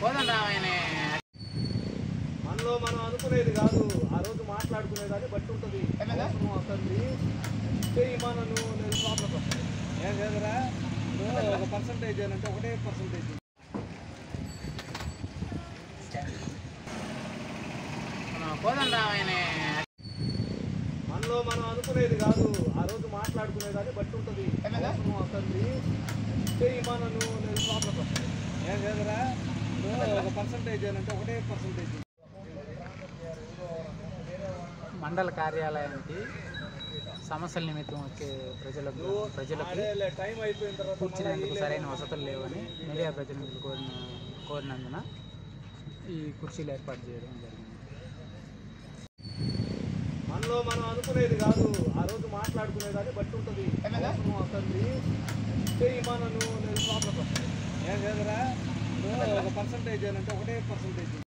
కోదండరామాయణ మనలో మనం అనుకునేది కాదు ఆ రోజు మాట్లాడుకునేదాన్ని బట్టి ఉంటుంది ఏమైందా? అవసరం వస్తుంది చెయ్యి మనను నేను ప్రాబ్లం వస్తుంది ఏం లేదురా ఇప్పుడు ఒక పర్సంటేజ్ అని అంటే ఒకటే పర్సంటేజ్ కోదండరామాయణ మనలో మనం అనుకునేది కాదు ఆ రోజు మాట్లాడుకునేదాన్ని బట్టి ఉంటుంది ఏమైందా? అవసరం వస్తుంది చెయ్యి మనను నేను ప్రాబ్లం వస్తుంది ఏం లేదురా ఇప్పుడు ఒక పర్సంటేజ్ అని అంటే ఒకటే పర్సంటేజ్ మండల కార్యాలయానికి సమస్యల నిమిత్తం వచ్చే ప్రజలకు ప్రజలకు అదేలే టైం అయిపోయిన తర్వాత కూర్చునేందుకు సరైన వసతులు లేవని మీడియా ప్రతినిధులు కోరిన కోరినందున ఈ కుర్చీలు ఏర్పాటు చేయడం జరిగింది మనలో మనం అనుకునేది కాదు ఆ రోజు మాట్లాడుకునేదాన్ని బట్టి ఉంటుంది ఏమైందా? అవసరం వస్తుంది చెయ్యి మనను నేను ప్రాబ్లం వస్తుంది ఏం లేదురా ఇప్పుడు ఒక పర్సంటేజ్ అని అంటే ఒకటే పర్సంటేజ్